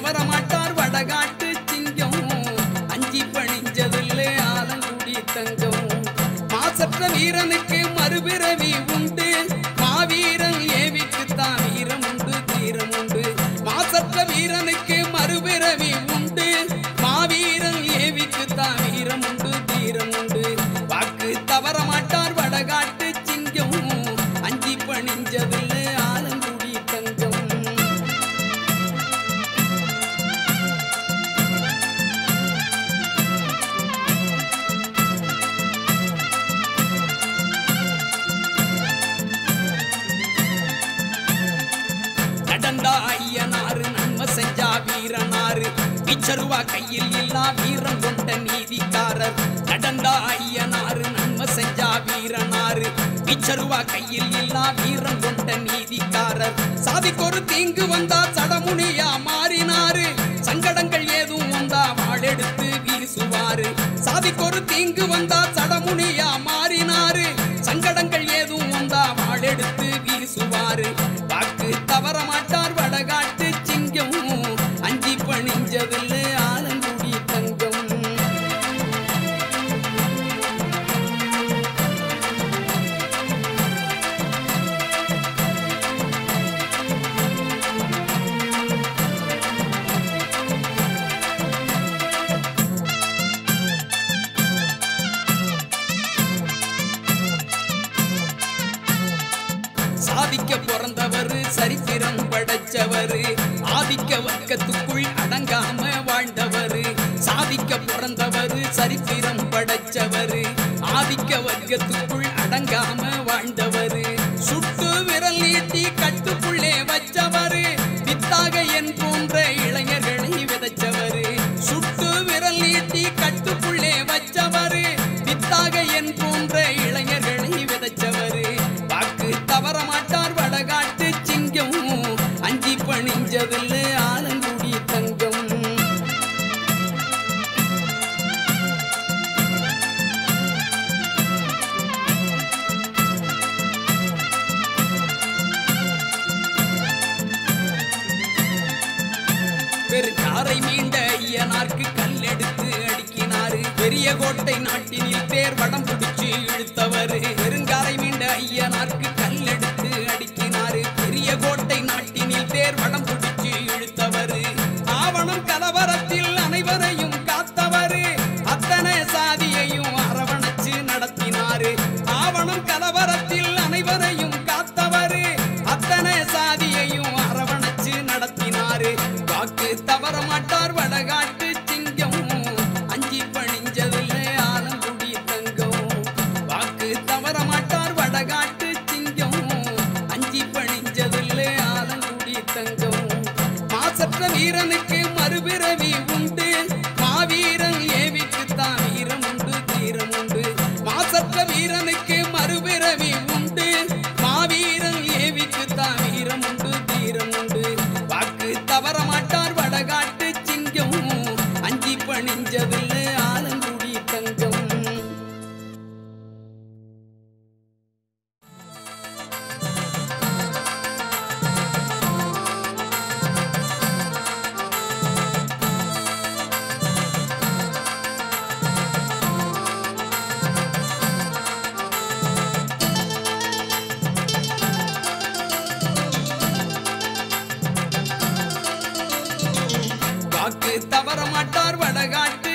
தவற மாட்டார் வடகாட்டு சிங்கம் அஞ்சி பணிஞ்சதில்லை ஆலங்குடி தங்கம் மாசற்ற வீரனுக்கு மறுபிறவி உண்டு மாவீரன் ஏவிக்கு தான் வீரம் உண்டு தீரம் உண்டு மாசற்ற வீரனுக்கு மறுபிறவி உண்டு மாவீரன் ஏவிக்கு தான் வீரம் உண்டு தீரம் உண்டு வாக்கு தவற மாட்டார் வடகாட்டு சிங்கம் அஞ்சி பணிஞ்சதில்லை ஆலங்குடி தங்கம் நடந்தா ஐயனாரு நன்மை செஞ்சா வீரனாரு பிச்சருவா கையில் இல்லா வீரம் கொண்ட நீதிக்காரர் நடந்தா ஐயனாரு நன்மை செஞ்சா வீரனாரு பிச்சருவா கையில் இல்லா வீரம் கொண்ட நீதிக்காரர் சாதிக்கொரு தீங்கு வந்தா சடமுனியா மாறினாரு சங்கடங்கள் ஏதும் வந்தா வாழெடுத்து வீசுவாரு சாதிக்கொரு தீங்கு வந்தா சடமுனியா மாறினாரு சங்கடங்கள் ஏதும் வந்தா வாழெடுத்து வீசுவாரு வாக்கு தவற மாட்டார் வடகாட்டு சிங்கம் அஞ்சி பணிஞ்சதில்லை ஆலங்குடி தங்கம் சாதிக்க பிறந்தவர் சரித்திரம் படைச்சவர் ஆதிக்க வர்க்கத்துக்குள் அடங்காம வாழ்ந்தவர் சாதிக்க பிறந்தவர் சரித்திரம் படைச்சவர் ஆதிக்க வர்க்கத்துக்குள் அடங்காம வாழ்ந்தவர் சுட்டு விரல் நீட்டி கட்டுக்குள்ளே வச்சவர் வித்தாக என் போன்ற இளைஞர்களை விதைச்சவர் சுட்டு விரல் நீட்டி கட்டுக்குள்ளே வச்சவர் வித்தாக என் போன்ற இளைஞர்களை விதைச்சவர் வாக்கு தவற மாட்டார் வடகாட்டு சிங்கம் அஞ்சி பணிஞ்சதில்லை ஆலங்குடி தங்கம் பெருஞ்சாரை மீண்ட ஐயனார்க்கு கல்லெடுத்து அடிக்கினாரு பெரிய கோட்டை நாட்டினில் பேர் வடம் பிடிச்சு இழுத்தவர் பெருங்காரை மீண்ட ஐயனார்க்கு கல்லெடுத்து அடிக்கினாரு பெரிய கோட்டை நாட்டினில் பேர் வடம் பிடிச்சு இழுத்தவர் ஆவணம் கலவரத்தில் அனைவரையும் காத்தவர் அத்தனை சாதியையும் அரவணைச்சு நடத்தினாரு ஆவணம் கலவரத்தில் அனைவரையும் காத்தவர் அத்தனை சாதியையும் அரவணைச்சு நடத்தினாரு வாக்கு தவற மாட்டார் வடகாட்டு சிங்கம் அஞ்சி பணிஞ்சதில்லை ஆலங்குடி தங்கம் வாக்கு தவற மாட்டார் வடகாட்டு சிங்கம் அஞ்சி பணிஞ்சதில்லை ஆலங்குடி தங்கம் மாசற்ற வீரனுக்கு மறுபிறவி உண்டு மாவீரன் ஏவிக்கு தான் வீரம் உண்டு தீரம் உண்டு மாசற்ற வீரனுக்கு மறுபிறவி உண்டு மாவீரன் ஏவிக்கு தான் வீரம் உண்டு தீரம் உண்டு வாக்கு தவற மாட்டார் வடகாட்டு சிங்கம் அஞ்சி பணிஞ்சதில்லை ஆலங்குடி தங்கம் வாக்கு தவற மாட்டார் வடகாட்டு